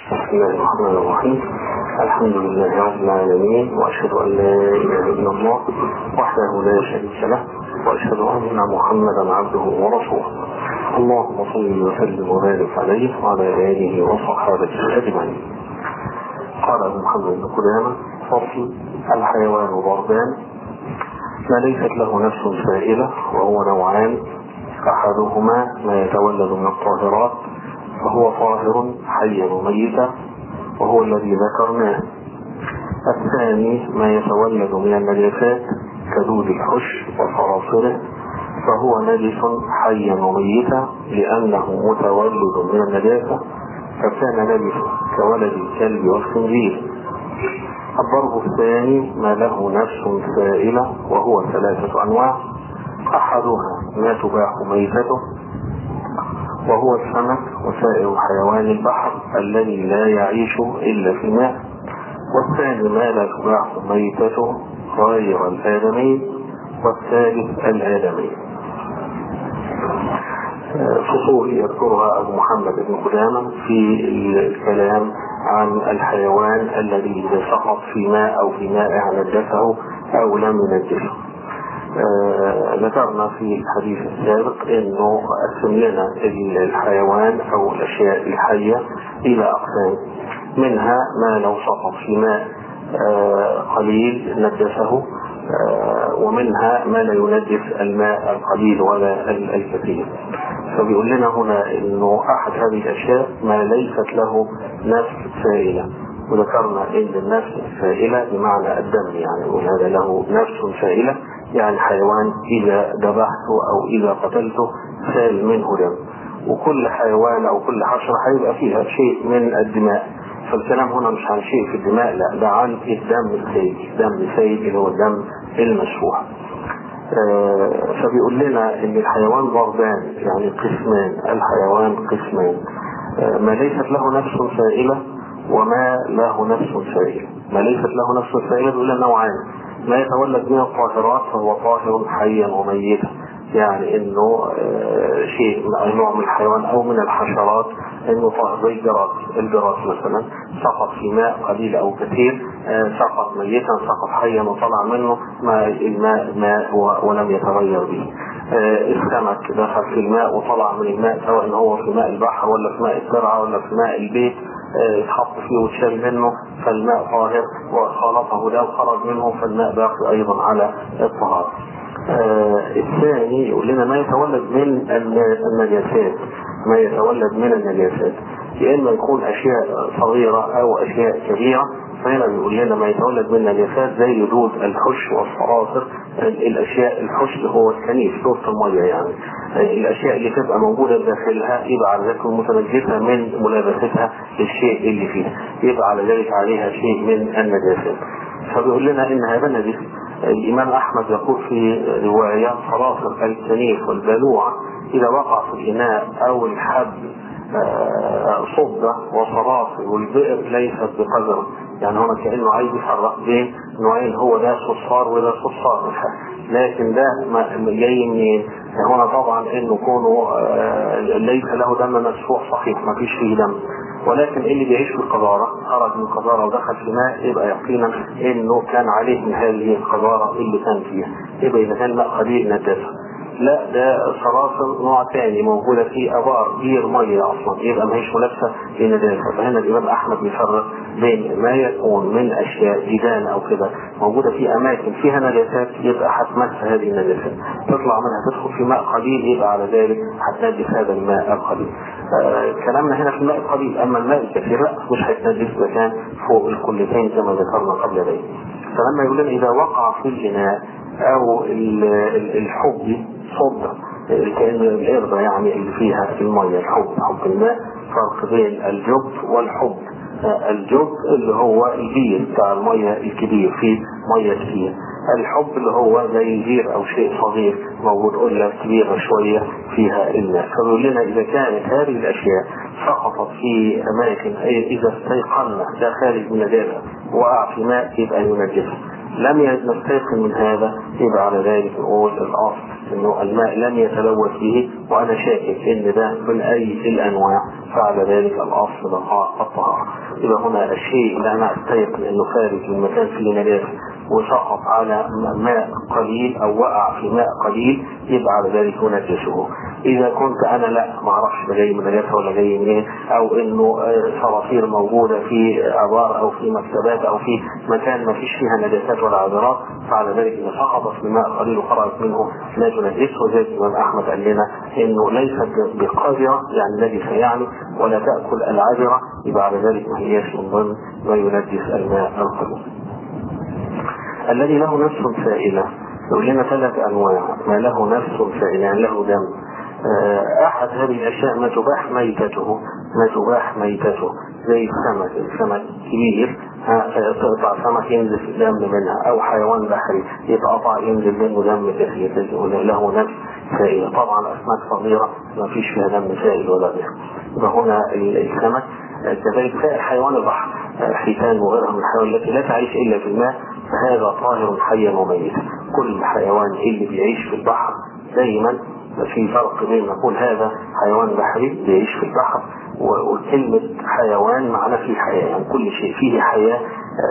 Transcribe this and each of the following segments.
بسم الله الرحمن الرحيم الحمد لله رب العالمين واشهد ان لا اله الا الله وحده لا شريك له واشهد ان محمدا عبده ورسوله اللهم صل وسلم وبارك عليه وعلى اله وصحابته اجمعين قال ابو محمد بن قدامه فصل الحيوان ضربان ما ليست له نفس سائله وهو نوعان احدهما ما يتولد من الطاهرات فهو طاهر حيا وميتا وهو الذي ذكرناه الثاني ما يتولد من النجاسات كدود الحش وصراصره فهو نجس حيا وميتا لأنه متولد من النجاسة فكان نجسا كولد الكلب والخنزير الضرب الثاني ما له نفس سائلة وهو ثلاثة أنواع أحدها ما تباح ميتته وهو السمك وسائر حيوان البحر الذي لا يعيش إلا في الماء والثاني ما لا تباح ميتته غير الآدمي والثالث الآدمي فصول يذكرها أبو محمد بن قدامة في الكلام عن الحيوان الذي إذا سقط في ماء أو في ماء نجسه أو لم ينجسه آه ذكرنا في الحديث السابق انه قسم لنا الحيوان او الاشياء الحيه الى اقسام منها ما لو سقط في ماء آه قليل نجسه آه ومنها ما لا ينجس الماء القليل ولا الكثير فبيقول لنا هنا انه احد هذه الاشياء ما ليست له نفس سائله وذكرنا ان النفس السائله بمعنى الدم يعني وهذا له نفس سائله يعني حيوان إذا ذبحته أو إذا قتلته سال منه دم وكل حيوان أو كل حشرة هيبقى فيها شيء من الدماء فالكلام هنا مش عن شيء في الدماء لا ده عن الدم السيد الدم السيد اللي هو الدم المسفوح آه فبيقول لنا ان الحيوان ضربان يعني قسمان الحيوان قسمان آه ما ليست له نفس سائله وما له نفس سائله ما ليست له نفس سائله بيقول لنا نوعان ما يتولد من الطاهرات فهو طاهر حيا وميتا يعني انه آه شيء نوع من الحيوان او من الحشرات انه طاهر زي الجراد الجراد مثلا سقط في ماء قليل او كثير آه سقط ميتا سقط حيا وطلع منه ما الماء ماء ولم يتغير به آه السمك دخل في الماء وطلع من الماء سواء هو في ماء البحر ولا في ماء الزرعه ولا في ماء البيت اتحط فيه واتشال منه فالماء طاهر وخلطه ده وخرج منه فالماء باقي ايضا على الطهارة. آه الثاني يقول لنا ما يتولد من النجاسات ما يتولد من النجاسات يا اما يكون اشياء صغيره او اشياء كبيره فهنا بيقول لنا ما يتولد من النجاسات زي دود الحش والصراصر الاشياء الحش اللي هو الكنيف دورة الميه يعني الاشياء اللي تبقى موجوده داخلها يبقى على ذلك متنجسه من ملابستها للشيء اللي فيها يبقى على ذلك عليها شيء من النجاسات فبيقول لنا ان هذا نجس الامام احمد يقول في روايه صراصر الكنيف والبلوعه اذا وقع في الاناء او الحب صدة وصراصر والبئر ليست بقدر يعني هنا كأنه عايز يفرق بين نوعين هو ده صصار وده صصار لكن ده جاي منين؟ هنا طبعا انه كونه ليس له دم مسفوح صحيح ما فيش فيه دم ولكن اللي بيعيش في القذارة خرج من القذارة ودخل في ماء يبقى يقينا انه كان عليه من هذه القذارة اللي كان فيها يبقى اذا كان ماء قليل نجاسة لا ده صراصر نوع ثاني موجوده في ابار بير ميه اصلا يبقى ما هيش ملابسه لنجاسه فهنا الامام احمد بيفرق بين ما يكون من اشياء ديدان او كده موجوده في اماكن فيها نجاسات يبقى هتمس هذه النجاسات تطلع منها تدخل في ماء قليل يبقى على ذلك هتنجس هذا الماء القليل آه كلامنا هنا في الماء القليل اما الماء الكثير لا مش هيتنجس اذا كان فوق الكلتين كما ذكرنا قبل ذلك فلما يقول لنا اذا وقع في الاناء او الحب صدى كأن القردة يعني اللي فيها المية الحب حب الماء فرق بين الجب والحب الجب اللي هو البير بتاع المية الكبير فيه مية كتير الحب اللي هو زي البير او شيء صغير موجود قلة كبيرة شوية فيها الماء فبيقول لنا اذا كانت هذه الاشياء سقطت في اماكن اذا استيقنا ده خارج من نجاسة وقع في ماء يبقى ينجسه لم نستيقن من هذا يبقى على ذلك نقول الاصل انه الماء لم يتلوث به وانا شاكك ان ده من اي الانواع فعلى ذلك الاصل بقاء الطهاره يبقى هنا الشيء اللي انا استيقن انه خارج من مكان فيه نجاسه وسقط على ماء قليل او وقع في ماء قليل يبقى على ذلك ينجسه اذا كنت انا لا ما اعرفش ده جاي من نجاسه ولا جاي منين او انه صراصير موجوده في ابار او في مكتبات او في مكان ما فيش فيها نجاسات ولا عذرات فعلى ذلك اذا سقطت في ماء قليل وخرجت منه لا تنجسه زي الامام احمد قال لنا انه ليست بقذره يعني نجسه يعني ولا تاكل العذره يبقى على ذلك ما هياش من ضمن ما ينجس الماء القليل الذي له نفس سائلة يقول لنا ثلاث أنواع ما له نفس سائلة يعني له دم أحد هذه الأشياء ما تباح ميتته ما تباح ميتته زي السمك السمك كبير تقطع سمك ينزل دم منها أو حيوان بحري يتقطع ينزل منه دم كثير له نفس سائلة طبعا أسماك صغيرة ما فيش فيها دم سائل ولا غيره يبقى هنا السمك كذلك سائر حيوان البحر حيتان وغيرها من الحيوان التي لا تعيش إلا في الماء فهذا طاهر حيا وميتا كل حيوان اللي بيعيش في البحر دائما في فرق بين نقول هذا حيوان بحري بيعيش في البحر وكلمة حيوان معناه فيه حياة يعني كل شيء فيه حياة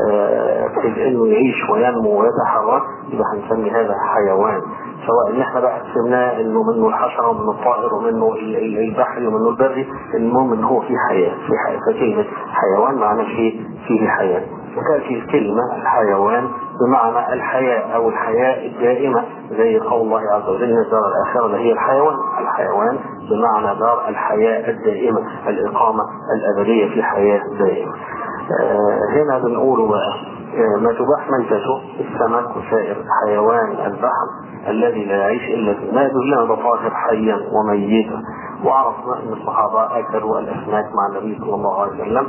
في انه يعيش وينمو ويتحرك يبقى هنسمي هذا حيوان سواء ان احنا بقى قسمناه انه منه الحشره ومنه الطائر ومنه البحري ومنه البري المهم ان هو في حياه في حياه فكلمه حيوان معناه شيء فيه حياه وتاتي الكلمه الحيوان بمعنى الحياه او الحياه الدائمه زي قول الله عز وجل ان الدار الاخره اللي هي الحيوان الحيوان بمعنى دار الحياه الدائمه الاقامه الابديه في حياه دائمه آه هنا بنقول بقى آه ما تباح ميتته السمك وسائر حيوان البحر الذي لا يعيش الا في الماء دلنا بطاهر حيا وميتا وعرفنا ان الصحابه اكلوا الاسماك مع النبي صلى الله عليه وسلم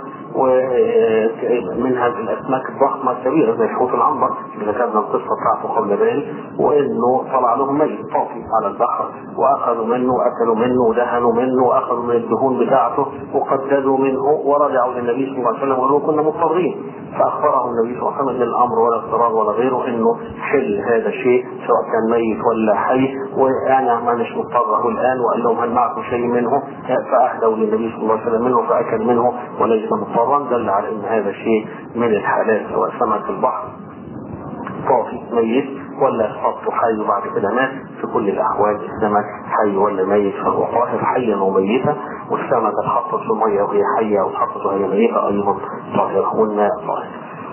ومنها الاسماك الضخمه الكبيره زي حوت العنبر اللي ذكرنا القصه بتاعته قبل ذلك وانه طلع لهم ميت طافي على البحر واخذوا منه واكلوا منه ودهنوا منه واخذوا من الدهون بتاعته وقددوا منه ورجعوا للنبي صلى الله عليه وسلم وقالوا كنا مضطرين فاخبرهم النبي صلى الله عليه وسلم ان الامر ولا اضطرار ولا غيره انه حل هذا الشيء سواء كان ميت ولا حي وانا ما مش مضطره الان وقال لهم هل معكم شيء منه فاهدوا للنبي صلى الله عليه وسلم منه فاكل منه وليس مضطرا دل على ان هذا شيء من الحلال سواء سمك البحر طافي ميت ولا خط حي وبعد كده مات في كل الاحوال السمك حي ولا ميت فهو طاهر حيا وميتا والسمك اتحطت في الميه وهي حيه او اتحطت وهي ميته ايضا طاهر والماء طاهر.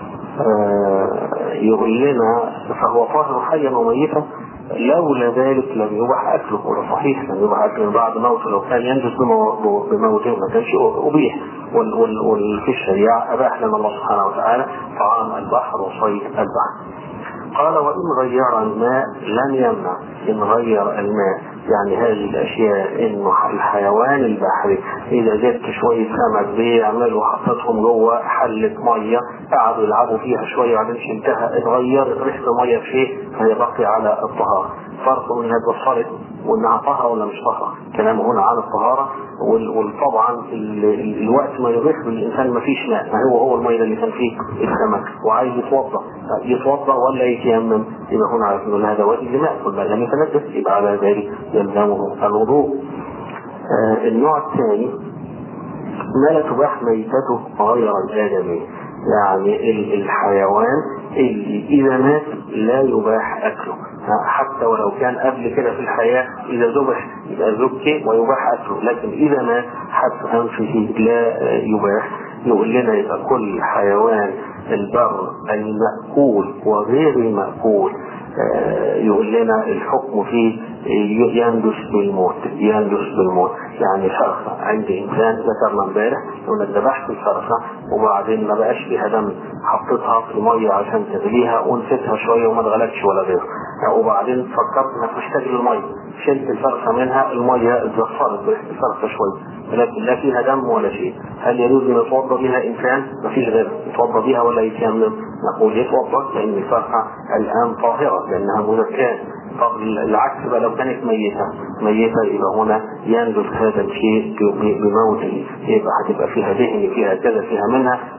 آه يقول لنا فهو طاهر حيا وميتا لولا ذلك لم يباح اكله ولا صحيح لم يباح اكله بعد موته لو كان ينجز بموته ما كانش ابيح وفي الشريعه اباح لنا الله سبحانه وتعالى طعام البحر وصيد البحر. قال وإن غير الماء لم يمنع إن غير الماء يعني هذه الأشياء إنه الحيوان البحري إذا جبت شوية سمك بيعملوا حطيتهم جوه حلة مية قعدوا يلعبوا فيها شوية وبعدين شلتها اتغيرت ريحة المية بشيء فهي بقي على الطهارة فرق انها اتبصرت وانها طهرة ولا مش طهرة كلام هنا عن الطهارة وطبعا الوقت ما يضيف للانسان ما فيش ماء ما هو هو المية اللي كان فيه السمك وعايز يتوضا يتوضا ولا يتيمم يبقى هنا عرفنا ان هذا وادي لماء كل ما لم يتنجس يبقى على ذلك يلزمه الوضوء آه النوع الثاني ما لا تباح ميتته غير الآدمي يعني الحيوان اللي إذا مات لا يباح أكله حتى ولو كان قبل كده في الحياة إذا ذبح يبقى ذكي ويباح أكله لكن إذا مات حتى أنفه لا يباح يقول لنا يبقى كل حيوان البر المأكول وغير المأكول يقول لنا الحكم فيه يندس بالموت يندس بالموت يعني فرخة عند إنسان ذكرنا امبارح يقول لك ذبحت الفرخة وبعدين ما بقاش فيها دم حطيتها في مية عشان تغليها ونسيتها شوية وما اتغلتش ولا غيره وبعدين فكرت انك محتاج للمية شلت الفرخة منها المية اتزفرت بريحة الفرخة شوية ولكن لا فيها دم ولا شيء هل يجوز ان يتوضا بها انسان؟ ما فيش غير يتوضا بها ولا يتيمم؟ نقول يتوضا لان الفرخة الان طاهرة لانها مزكاة طب العكس بقى لو كانت ميتة ميتة يبقى هنا ينجز هذا الشيء بموته يبقى هتبقى فيها دهن فيها كذا فيها منها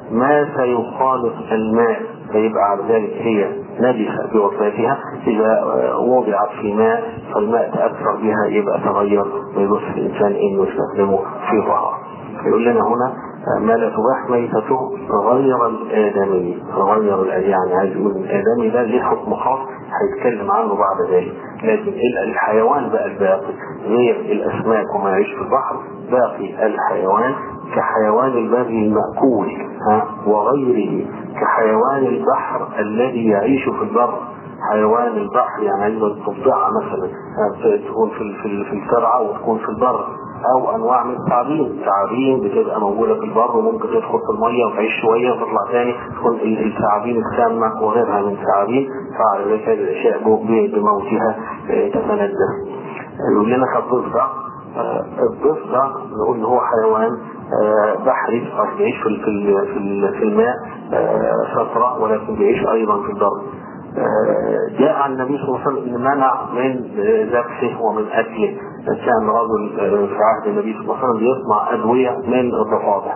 ما سيخالط الماء فيبقى على ذلك هي نجسة بوفاتها إذا وضعت في ماء فالماء تأثر بها يبقى تغير ويجوز الإنسان إنه يستخدمه في طهارة. يقول لنا هنا ما لا تباح ميتته غير الآدمي غير الآدمي يعني عايز يقول الآدمي ده ليه حكم خاص هيتكلم عنه بعد ذلك لكن الحيوان بقى الباقي غير الأسماك وما يعيش في البحر باقي الحيوان كحيوان البر المأكول ها وغيره كحيوان البحر الذي يعيش في البر حيوان البحر يعني عندما الضفدعة مثلا تكون في في في الترعة وتكون في البر او انواع من التعابين، التعابين بتبقى موجوده في البر وممكن تدخل في الميه وتعيش شويه وتطلع تاني تكون التعابين السامه وغيرها من التعابين فعلى ذلك هذه الاشياء بموتها تتندى. يقول لنا كالضفدع الضفدع نقول ان هو حيوان بحري بيعيش في في في الماء فتره ولكن بيعيش ايضا في البر. جاء عن النبي صلى الله عليه وسلم ان منع من ذبحه ومن اكله كان رجل في عهد النبي صلى الله عليه وسلم بيصنع ادويه من الضفادع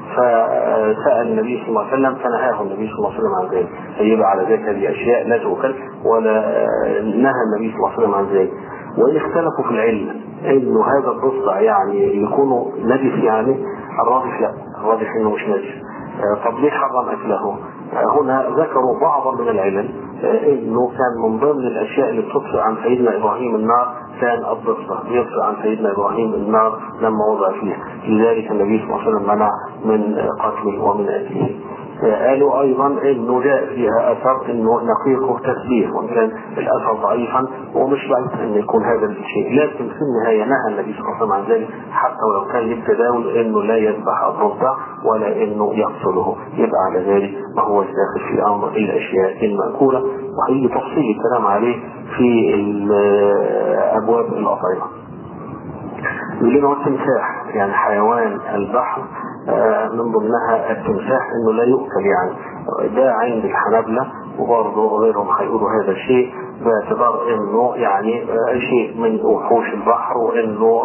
فسال النبي صلى الله عليه وسلم فنهاه النبي صلى الله عليه وسلم عن ذلك فيبقى على ذلك هذه اشياء لا تؤكل ولا نهى النبي صلى الله عليه وسلم عن ذلك وان اختلفوا في العلم انه هذا الضفدع يعني يكون نجس يعني الراجح لا الراجح انه مش نجس طب ليه حرم اكله؟ هنا ذكروا بعضا من العلل انه كان من ضمن الاشياء اللي بتطفئ عن سيدنا ابراهيم النار كان الضفدع يطفئ عن سيدنا ابراهيم النار لما وضع فيها لذلك النبي صلى الله عليه وسلم منع من قتله ومن اكله قالوا ايضا انه جاء فيها اثر انه نقيقه تسبيح وان كان الاثر ضعيفا ومش بعيد ان يكون هذا الشيء لكن في النهايه نهى النبي صلى الله عليه وسلم عن ذلك حتى ولو كان للتداول انه لا يذبح الضفدع ولا انه يقتله يبقى على ذلك ما هو داخل في امر الاشياء الماكوله وهي تفصيل الكلام عليه في ابواب الاطعمه. يقول لنا التمساح يعني حيوان البحر من ضمنها التمساح انه لا يؤكل يعني ده عند الحنابلة وبرضه غيرهم هيقولوا هذا الشيء باعتبار انه يعني شيء من وحوش البحر وانه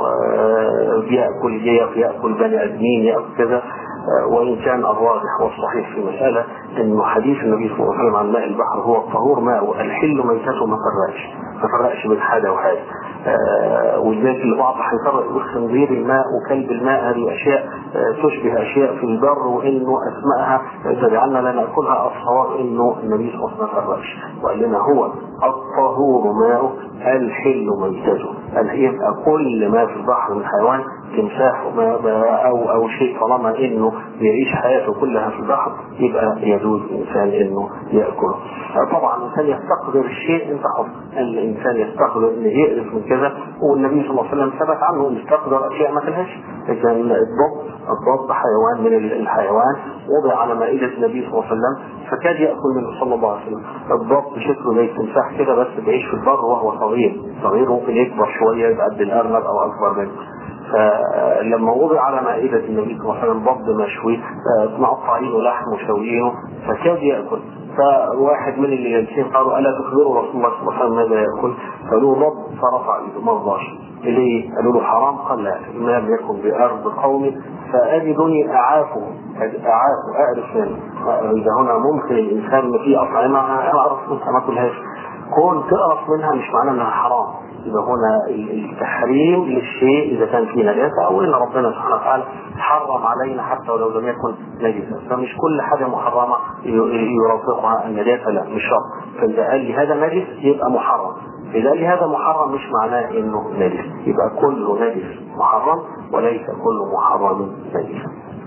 بياكل جيف ياكل بني ادمين ياكل كذا وان كان الراجح والصحيح في مساله انه حديث النبي صلى الله عليه وسلم عن ماء البحر هو الطهور ماء الحل ميتته ما فرقش ما فرقش بين حاجه وحاجه آه ولذلك البعض هيفرق يقول خنزير الماء وكلب الماء هذه اشياء آه تشبه اشياء في البر وانه اسمائها تجعلنا لا ناكلها الصواب انه النبي صلى الله عليه وسلم ما فرقش وقال لنا هو الطهور ماء الحل ميتته يبقى كل ما في البحر من حيوان تمساح او او شيء طالما انه بيعيش حياته كلها في البحر يبقى يجوز الانسان انه ياكله. طبعا الانسان يستقدر الشيء انت حر الانسان يستقدر انه يقرف من كذا والنبي صلى الله عليه وسلم ثبت عنه انه يستقدر اشياء ما كلهاش اذا الضب الضب حيوان من الحيوان وضع على مائده النبي صلى الله عليه وسلم فكاد ياكل منه صلى الله عليه وسلم الضب شكله زي التمساح كده بس بيعيش في البر وهو صغير صغير ممكن يكبر شويه يبقى قد الارنب او اكبر منه فلما وضع على مائدة النبي صلى الله عليه وسلم ضب مشوي مقطعينه لحم وشويينه فكاد يأكل فواحد من اللي جالسين قالوا ألا تخبروا رسول الله صلى الله عليه وسلم ماذا يأكل؟ قالوا ضب فرفع ايده ما رضاش إليه قالوا له حرام قال لا ما لم يكن بأرض قوم فأجدني أعافه أعافه أعرف منه إذا هنا ممكن الإنسان في أطعمة أعرف منها ما كلهاش كون تقرف منها مش معناه انها حرام يبقى هنا التحريم للشيء اذا كان فيه نجاسه او ان ربنا سبحانه وتعالى حرم علينا حتى ولو لم يكن نجسا فمش كل حاجه محرمه يرافقها النجاسه لا مش شرط فاذا قال لي هذا نجس يبقى محرم إذا قال لي هذا محرم مش معناه انه نجس يبقى كله نجس محرم وليس كل محرم نجس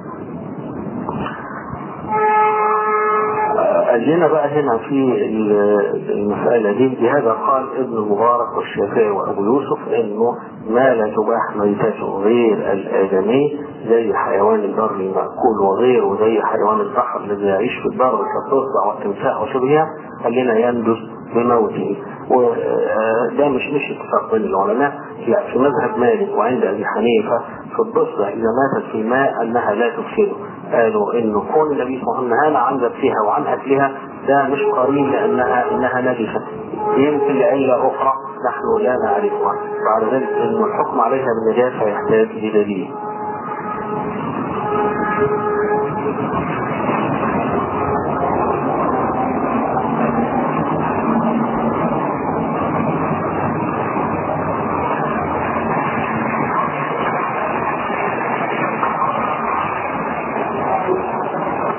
أجينا بقى هنا في المسألة دي بهذا قال ابن المبارك والشافعي وأبو يوسف إنه ما لا تباح ميتته غير الآدمي زي حيوان البر المأكول وغيره زي حيوان البحر الذي يعيش في البر كالضفدع والتمساح وشبهها خلينا يندس بموته وده مش مش اتفاق بين العلماء لا في مذهب مالك وعند ابي حنيفه في الضفدع اذا ماتت في الماء انها لا تفسده قالوا انه كون النبي صلى الله عليه وسلم نهانا عن ذبحها وعن اكلها ده مش قرين لانها انها نجسه يمكن لعله اخرى نحن لا نعرفها بعد ذلك ان الحكم عليها بالنجاسه يحتاج لدليل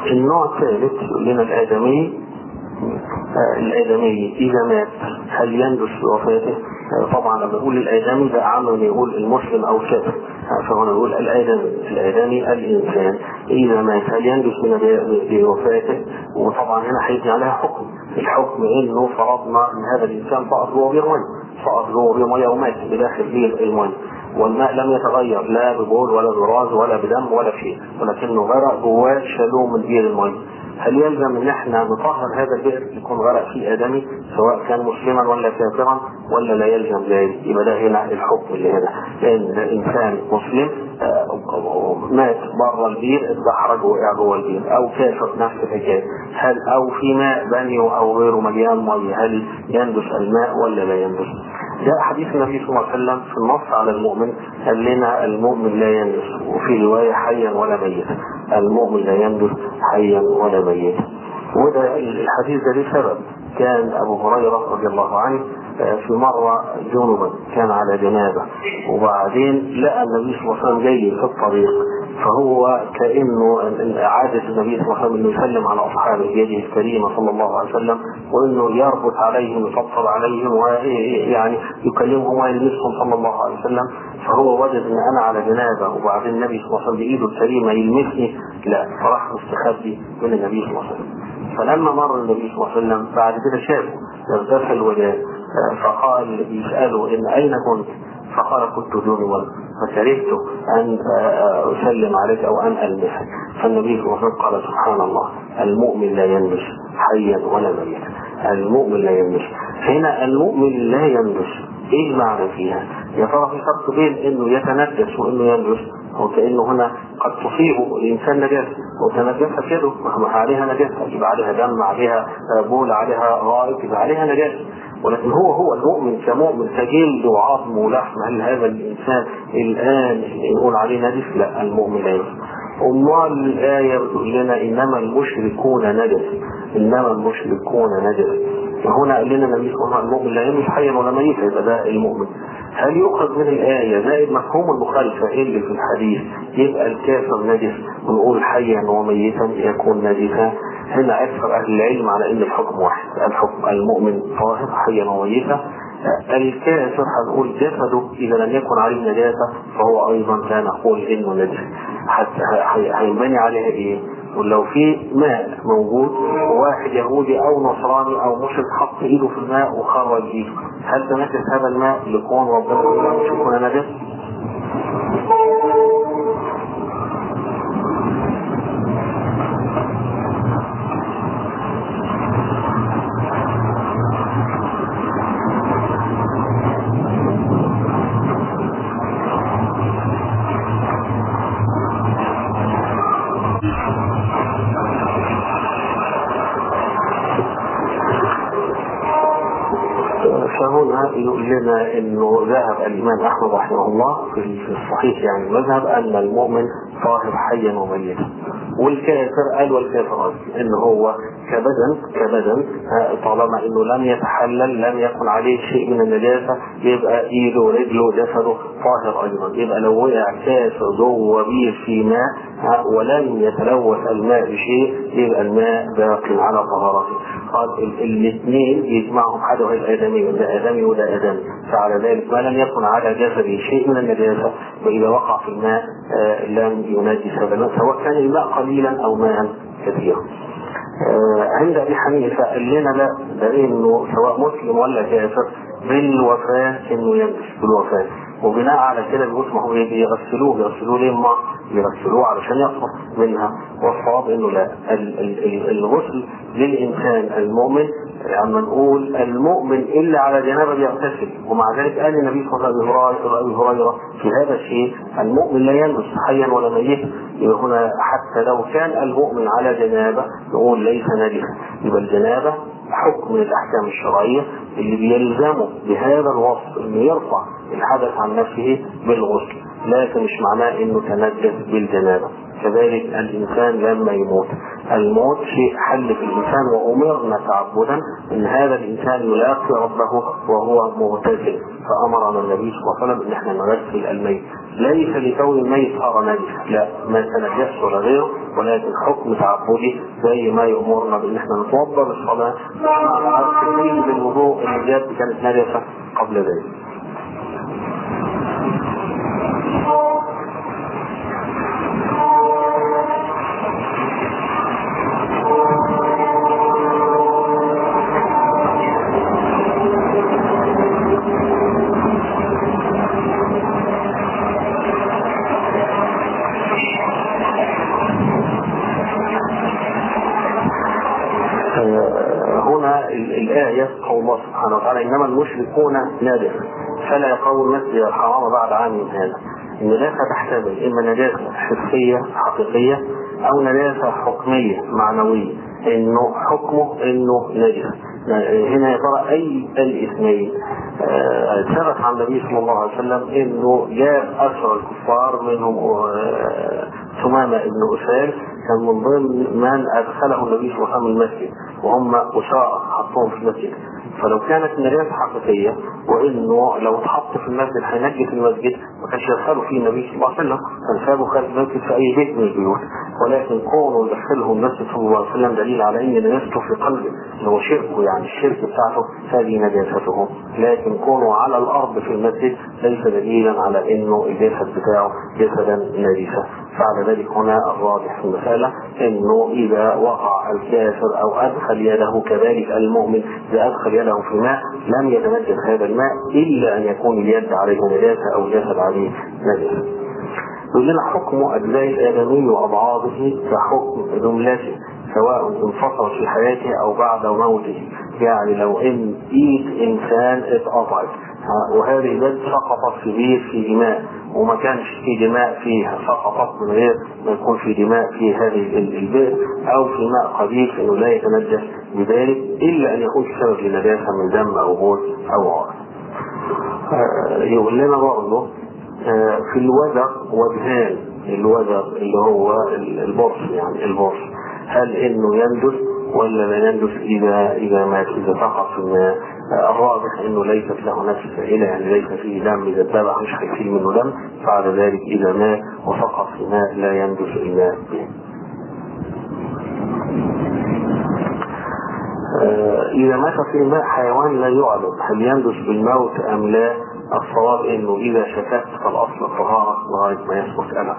النوع الثالث يقول لنا الآدمي آه، الآدمي إذا مات هل يندس بوفاته؟ آه، طبعا لما نقول الآدمي ده أعم من يقول المسلم أو الكافر آه، فهنا نقول الآدمي الآدمي الإنسان إذا مات هل يندس من بوفاته؟ وطبعا هنا هيجي عليها حكم الحكم إنه فرضنا إن هذا الإنسان فقط جوه بير مية فقط جوه بير مية ومات بداخل بير المية والماء لم يتغير لا ببول ولا براز ولا بدم ولا شيء ولكنه غرق جواه شالوه من بير المية هل يلزم ان احنا نطهر هذا البئر يكون غرق فيه ادمي سواء كان مسلما ولا كافرا ولا لا يلزم ذلك يبقى ده هنا الحكم اللي هنا لان انسان مسلم آه، مات بره البير اتدحرج وقع جوه البير او كافر نفس الحكايه هل او في ماء بني او غيره مليان ميه هل يندس الماء ولا لا يندس؟ جاء حديث النبي صلى الله عليه وسلم في النص على المؤمن قال لنا المؤمن لا يندس وفي روايه حيا ولا ميتا المؤمن لا يندس حيا ولا ميتا وده الحديث ده ليه سبب كان ابو هريره رضي الله عنه في مرة جنبا كان على جنابه وبعدين لقى النبي صلى الله عليه وسلم جاي في الطريق فهو كانه عاده النبي صلى الله عليه وسلم انه يسلم على اصحابه بيده الكريمه صلى الله عليه وسلم وانه يربط عليهم يطبطب عليهم ويعني يكلمهم ويلمسهم صلى الله عليه وسلم فهو وجد ان انا على جنابه وبعدين النبي صلى الله عليه وسلم بايده الكريمه يلمسني لا فراح مستخبي من النبي صلى الله عليه وسلم فلما مر النبي صلى الله عليه وسلم بعد كده شافه اغتسل وجاء فقال يسأله إن أين كنت فقال كنت جنبا فكرهت أن أسلم عليك أو أن ألمسك فالنبي صلى الله عليه وسلم قال سبحان الله المؤمن لا يلمس حيا ولا ميتا المؤمن لا يلمس هنا المؤمن لا يلمس ايه المعنى فيها؟ يا ترى في فرق بين انه يتنجس وانه يلمس او كانه هنا قد تصيب الانسان نجاسه وتنجس يده ما عليها نجاسه يبقى عليها دم عليها بول عليها غائط يبقى عليها نجاسه ولكن هو هو المؤمن كمؤمن كجلد وعظم ولحم هل هذا الانسان الان نقول عليه نجس؟ لا المؤمن لا ينجس امال الايه بتقول لنا انما المشركون نجس انما المشركون نجس وهنا قال لنا النبي صلى الله عليه وسلم المؤمن لا يموت حيا ولا ميتا يبقى ده المؤمن هل يؤخذ من الآية زائد مفهوم المخالفة اللي في الحديث يبقى الكافر نجس ونقول حيا وميتا يكون نجسا هنا أكثر أهل العلم على أن الحكم واحد الحكم المؤمن طاهر حيا وميتا الكافر هنقول جسده إذا لم يكن عليه نجاسة فهو أيضا كان نقول إنه نجس حتى هينبني عليها إيه؟ ولو في ماء موجود واحد يهودي او نصراني او مشرك حط ايده في الماء وخرج ايده هل تنجس هذا الماء لكون ربنا مش يكون نجس؟ فهنا يقول لنا انه ذهب الامام احمد رحمه الله في الصحيح يعني المذهب ان المؤمن طاهر حيا وميتا والكافر قال والكافر ان هو كبدن كبدن طالما انه لم يتحلل لم يكن عليه شيء من النجاسه يبقى ايده ورجله جسده طاهر ايضا يبقى لو وقع كافر جوه بير في ماء ولم يتلوث الماء بشيء يبقى الماء باق على طهارته قال الاثنين يجمعهم حاجه وهي ادمي وده ادمي وده ادمي فعلى ذلك ما لم يكن على جسده شيء من النجاسه واذا وقع في الماء آه لم ينجس هذا الماء سواء كان الماء قليلا او ماء كثيرا. آه عند ابي حنيفه قال لنا لا ده انه سواء مسلم ولا كافر بالوفاه انه يلبس بالوفاه وبناء على كده بيقول ما هو بيغسلوه بيغسلوه ليه ما بيغسلوه علشان يطهر منها والصواب انه لا الغسل للانسان المؤمن اما نقول المؤمن الا على جنابه بيغتسل ومع ذلك قال النبي صلى الله عليه وسلم ابي هريره في هذا الشيء المؤمن لا يلبس حيا ولا ميتا يبقى هنا حتى لو كان المؤمن على جنابه نقول ليس نجسا يبقى الجنابه حكم من الاحكام الشرعيه اللي بيلزمه بهذا الوصف انه يرفع الحدث عن نفسه بالغسل لكن مش معناه انه تنجس بالجنابه كذلك الانسان لما يموت الموت شيء حل في الانسان وامرنا تعبدا ان هذا الانسان يلاقي ربه وهو مغتسل فامرنا النبي صلى الله عليه وسلم ان احنا نغسل الميت ليس لكون الميت صار نجس لا ما تنجس ولا غيره ولكن حكم تعبدي زي ما يأمرنا بان احنا نتوضا بالصلاه التكليم بالوضوء النجاة كانت نجسه قبل ذلك هنا الآية قول الله سبحانه وتعالى إنما المشركون نادر فلا يقربوا المسجد الحرام بعد عام هذا النجاسة تحتمل إما نجاسة حسية حقيقية أو نجاسة حكمية معنوية إنه حكمه إنه نجس هنا يا ترى أي الاثنين آه، ثبت عن النبي صلى الله عليه وسلم إنه جاء أسرى الكفار منهم آه، ثمامة بن أسال كان من ضمن من أدخله النبي صلى الله عليه وسلم المسجد وهم أسارة حطوهم في المسجد فلو كانت النجاسة حقيقية وإنه لو اتحط في المسجد هينجس المسجد ما كانش يدخلوا فيه النبي صلى الله عليه وسلم كان سابوا خارج المسجد في أي بيت من البيوت ولكن كونه يدخله المسجد صلى الله عليه وسلم دليل على أن نجاسته في قلبه اللي هو شركه يعني الشرك بتاعته هذه نجاسته لكن كونه على الأرض في المسجد ليس دليلا على أنه الجسد بتاعه جسدا نجسا فعلى ذلك هنا الراجح في المسألة أنه إذا وقع الكافر أو أدخل يده كذلك المؤمن إذا أدخل يده في الماء لم يتنجس هذا الماء إلا أن يكون اليد عليه نجاسة أو جسد عليه نجاسة يقول لنا حكم أجزاء الآدمي وأبعاضه كحكم جملته سواء انفصل في حياته أو بعد موته يعني لو إن إيد إنسان اتقطعت وهذه اليد سقطت في بير في دماء وما كانش في دماء فيها سقطت من غير ما يكون في دماء في هذه البئر او في ماء قليل فانه لا يتنجس بذلك الا ان يكون سبب لنجاسه من دم او بول او عرق. يقول لنا برضه في الوزر وجهان الوزر اللي هو البرص يعني البرص هل انه ينجس ولا لا ينجس اذا اذا مات اذا سقط في الماء الراجح انه ليست له نفس فائده يعني ليس فيه دم اذا اتبع مش هيشيل منه دم فعلى ذلك اذا مات وسقط في ماء لا ينجس الماء به. إذا مات في الماء حيوان لا يعلم هل ينجس بالموت أم لا الصواب إنه إذا شككت فالأصل الطهارة لغاية ما يثبت ألم.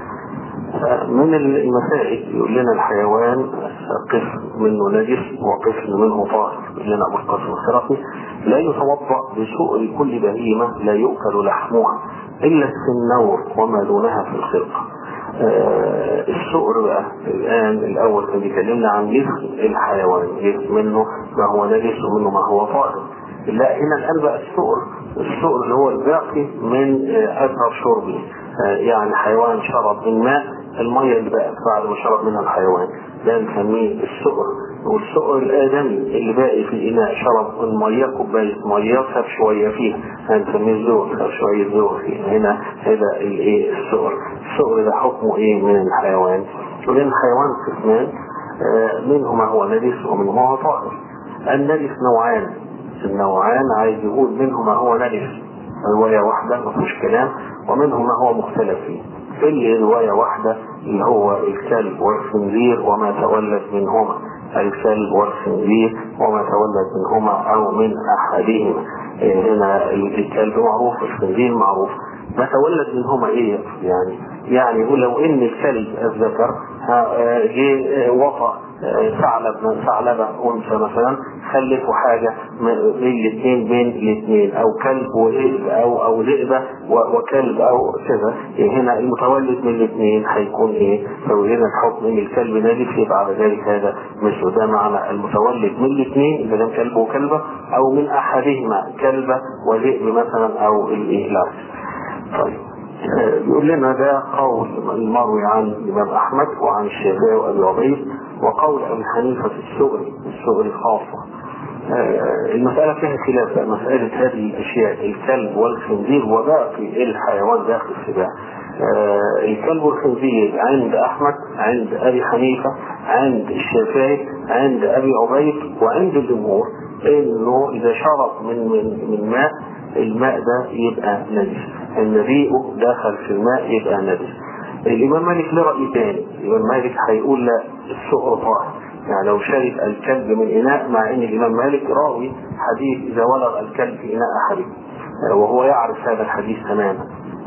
من المسائل يقول لنا الحيوان قسم منه نجس وقسم منه طاهر يقول لنا ابو القاسم الخرقي لا يتوضا بسؤر كل بهيمه لا يؤكل لحمها الا السنور وما دونها في الخلقه. آه السؤر بقى الان الاول كان بيكلمنا عن جسم الحيوان جسم منه ما هو نجس ومنه ما هو طاهر. لا هنا الان بقى السؤر السؤر اللي هو الباقي من آه اثر شربه آه يعني حيوان شرب من ماء المية اللي بقت بعد ما شرب منها الحيوان ده نسميه السؤر والسؤر الآدمي اللي باقي في الإناء شرب المية كوباية مية خد شوية فيها هنسميه الزور خد شوية زور فيها هنا هذا الإيه السؤر السؤر ده حكمه إيه من الحيوان ولأن الحيوان قسمان آه منه ما هو نجس ومنه ما هو طاهر النجس نوعان النوعان عايز يقول منه ما هو نجس رواية واحدة ما فيش كلام ومنه ما هو مختلف فيه في رواية واحدة اللي هو الكلب والخنزير وما تولد منهما الكلب والخنزير وما تولد منهما أو من أحدهما هنا الكلب معروف الخنزير معروف ما تولد منهما ايه يعني يعني يقول لو ان الكلب الذكر جه وطأ ثعلب ثعلبة انثى مثلا خلفوا حاجة بين الاثنين بين الاثنين او كلب وذئب او او ذئبة وكلب او كذا هنا المتولد من الاثنين هيكون ايه؟ لو هنا الحكم ان الكلب نجس يبقى على ذلك هذا مثله ده معنى المتولد من الاثنين اذا كان كلب وكلبة او من احدهما كلبة وذئب مثلا او الايه طيب بيقول لنا ده قول المروي عن الامام احمد وعن الشافعي وابي عبيد وقول ابي حنيفه في السؤري السؤري خاصه المسألة فيها خلاف مسألة هذه الأشياء الكلب والخنزير وباقي الحيوان داخل السباع الكلب والخنزير عند أحمد عند أبي حنيفة عند الشافعي عند أبي عبيد وعند الجمهور إنه إذا شرب من من من ماء الماء ده يبقى نجس ان ريقه دخل في الماء يبقى نجس الامام مالك له راي ثاني الامام مالك هيقول لا السؤر طاهر يعني لو شرب الكلب من اناء مع ان الامام مالك راوي حديث اذا ولغ الكلب في اناء احدكم وهو يعرف هذا الحديث تماما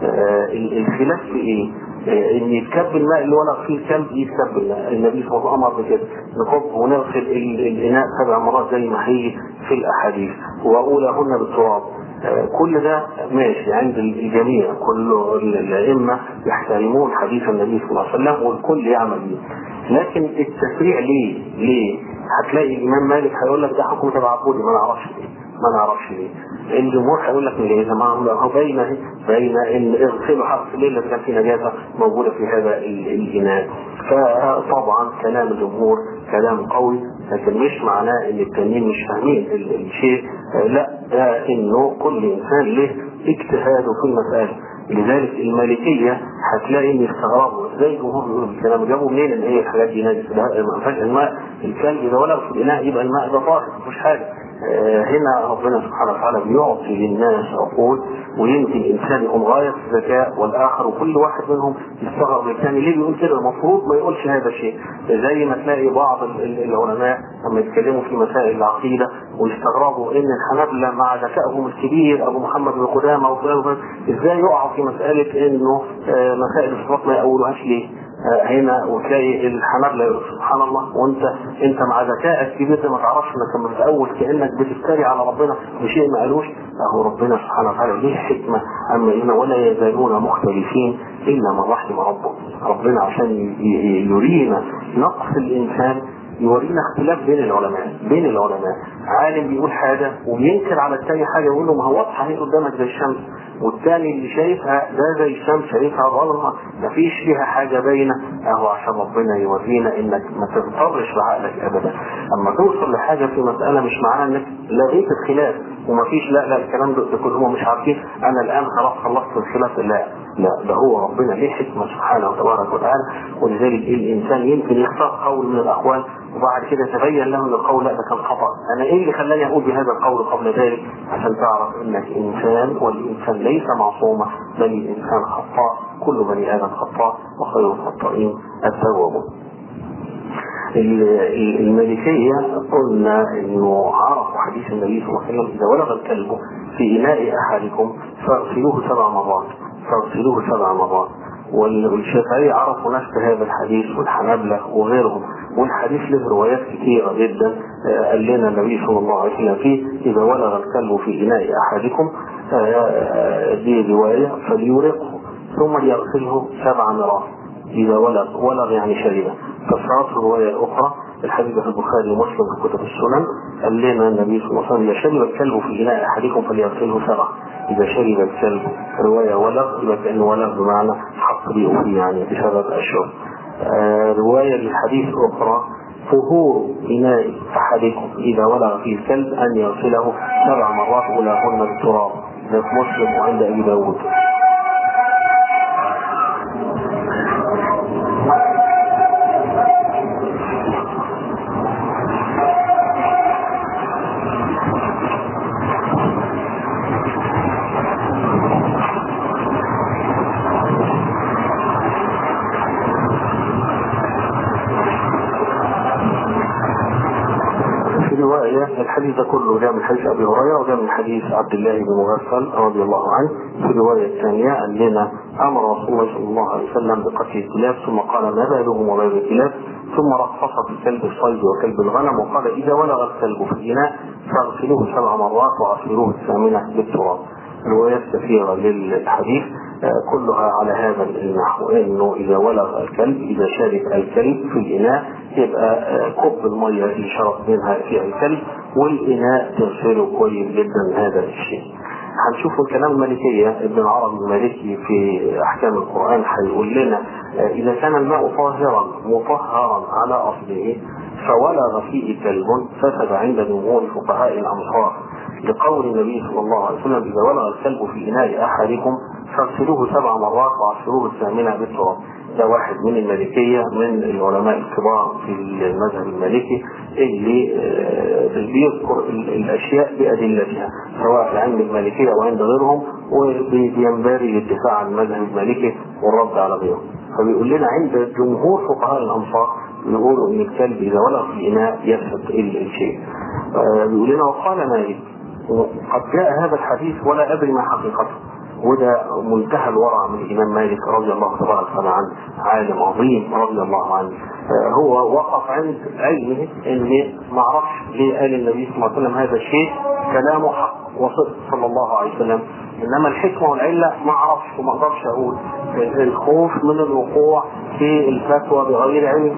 الخلاف في ايه؟ ان يتكب الماء اللي ولغ فيه الكلب يتكب الماء النبي صلى الله عليه وسلم امر بكده نكب ونغسل الاناء سبع مرات زي ما هي في الاحاديث واولاهن بالتراب كل ده ماشي عند الجميع كل الائمه يحترمون حديث النبي صلى الله عليه وسلم والكل يعمل به لكن التفريع ليه؟ ليه؟ هتلاقي الامام مالك هيقول لك ده حكم تبع عبودي ما نعرفش ليه ما نعرفش ليه الجمهور هيقول لك ليه يا جماعه هو بين بين ان اغسلوا حرف الليل اذا كان في نجاسه موجوده في هذا الاناء فطبعا كلام الجمهور كلام قوي لكن مش معناه ان التانيين مش فاهمين الشيء لا ده انه كل انسان له اجتهاده في المساله لذلك المالكية هتلاقي ان يستغربوا ازاي الجمهور بيقولوا الكلام جابوا منين ان هي الحاجات دي نجس ما فيهاش الماء الكلب اذا ولغ في الاناء يبقى الماء ده طاهر ما فيهوش حاجه هنا ربنا سبحانه وتعالى بيعطي للناس عقول ويمكن الانسان يكون غايه الذكاء والاخر وكل واحد منهم يستغرب الثاني ليه بيقول كده المفروض ما يقولش هذا الشيء زي ما تلاقي بعض العلماء لما يتكلموا في مسائل العقيده ويستغربوا ان الحنابله مع ذكائهم الكبير ابو محمد بن قدامه وفلان ازاي يقعوا في مساله انه مسائل الصفات ما يقولوهاش ليه؟ هنا وتلاقي الحنابلة سبحان الله وانت انت مع ذكائك كبير ما تعرفش انك لما بتأول كانك بتفتري على ربنا بشيء ما قالوش اهو ربنا سبحانه وتعالى ليه حكمه اما هنا ولا يزالون مختلفين الا من رحم ربه ربنا عشان يرينا نقص الانسان يورينا اختلاف بين العلماء بين العلماء عالم بيقول حاجه وبينكر على الثاني حاجه يقول له ما هو واضحه اهي قدامك زي الشمس والثاني اللي شايفها ده زي الشمس شايفها ظلمه مفيش فيها حاجه باينه اهو عشان ربنا يورينا انك ما تضطرش بعقلك ابدا اما توصل لحاجه في مساله مش معناها انك لغيت الخلاف ومفيش لا لا الكلام ده كلهم مش عارفين انا الان خلاص خلصت الخلاف لا لا ده هو ربنا ليه حكمه سبحانه وتبارك وتعالى ولذلك الانسان يمكن يختار قول من الاقوال وبعد كده تبين له ان القول لا ده كان خطا انا ايه اللي خلاني اقول بهذا القول قبل ذلك عشان تعرف انك انسان والانسان ليس معصوما بل الانسان خطاء كل بني ادم خطاء وخير الخطائين التوابون الملكية قلنا انه عرفوا حديث النبي صلى الله عليه وسلم اذا ولغ الكلب في اناء احدكم فاغسلوه سبع مرات فاغسلوه سبع مرات والشافعية عرفوا نفس هذا الحديث والحنابلة وغيرهم والحديث له روايات كثيرة جدا قال لنا النبي صلى الله عليه وسلم فيه إذا ولغ الكلب في إناء أحدكم دي رواية فليورقه ثم ليغسله سبع مرات إذا ولغ ولغ يعني شربه فصارت الرواية الأخرى الحديث في البخاري ومسلم في كتب السنن قال لنا النبي صلى الله عليه وسلم إذا شرب الكلب في إناء أحدكم فليغسله سبع إذا شرب الكلب رواية ولغ يبقى كأنه ولغ بمعنى حق ريقه فيه يعني بسبب الشرب آه رواية للحديث أخرى طهور إناء أحدكم إذا ولغ فيه الكلب أن يغسله سبع مرات أولاهن بالتراب ده في مسلم وعند أبي داود الحديث ده كله جاء من حديث ابي هريره وجاء من حديث عبد الله بن مغفل رضي الله عنه في الروايه الثانيه قال لنا امر رسول الله صلى الله عليه وسلم بقتل الكلاب ثم قال ما بالهم وبال الكلاب ثم رخص في كلب الصيد وكلب الغنم وقال اذا ولغ الكلب في الاناء فاغسلوه سبع مرات وعصروه الثامنه بالتراب روايات كثيره للحديث كلها على هذا النحو انه اذا ولغ الكلب اذا شرب الكلب في الاناء يبقى كب الميه اللي شرب منها في الكلب والاناء تغسله كويس جدا هذا الشيء. هنشوف الكلام المالكية ابن العربي المالكي في أحكام القرآن هيقول لنا إذا كان الماء طاهرا مطهرا على أصله فولغ فيه كلب فسد عند جمهور فقهاء الأمصار لقول النبي صلى الله عليه وسلم إذا ولغ الكلب في إناء أحدكم فاغسلوه سبع مرات وعصروه الثامنة بالتراب ده واحد من المالكية من العلماء الكبار في المذهب المالكي اللي بيذكر الأشياء بأدلتها سواء عند المالكية أو عند غيرهم وبينبغي الدفاع عن المذهب المالكي والرد على غيره فبيقول لنا عند جمهور فقهاء الأمصار يقولوا ان الكلب اذا ولغ في اناء يفسد الشيء بيقول لنا وقال مالك قد جاء هذا الحديث ولا ادري ما حقيقته وده منتهى الورع من الامام مالك رضي الله تبارك وتعالى عنه عالم عظيم رضي الله عنه هو وقف عند علمه ان ما اعرفش ليه قال النبي صلى الله عليه وسلم هذا الشيء كلامه حق وصدق صلى الله عليه وسلم انما الحكمه والعله ما اعرفش وما اقدرش اقول الخوف من الوقوع في الفتوى بغير علم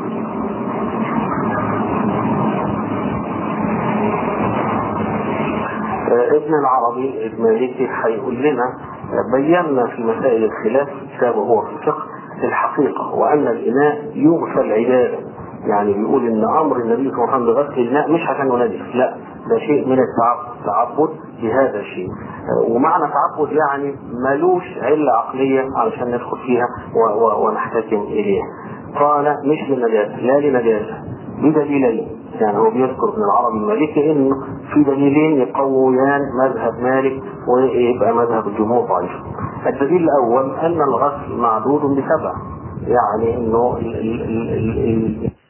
ابن العربي المالكي هيقول لنا بينا في مسائل الخلاف كتابه هو في الفقه الحقيقة وأن الإناء يغسل عبادة يعني بيقول إن أمر النبي صلى الله عليه وسلم بغسل الإناء مش عشان ينجس لا ده شيء من التعبد تعبد بهذا الشيء ومعنى تعبد يعني ملوش علة عقلية علشان ندخل فيها ونحتكم إليها قال مش للنجاسة لا لنجاسة بدليلين يعني هو بيذكر ابن العربي المالكي انه في دليلين يقويان مذهب مالك ويبقى مذهب الجمهور ضعيف. الدليل الاول ان الغسل معدود بسبع يعني انه ال ال ال ال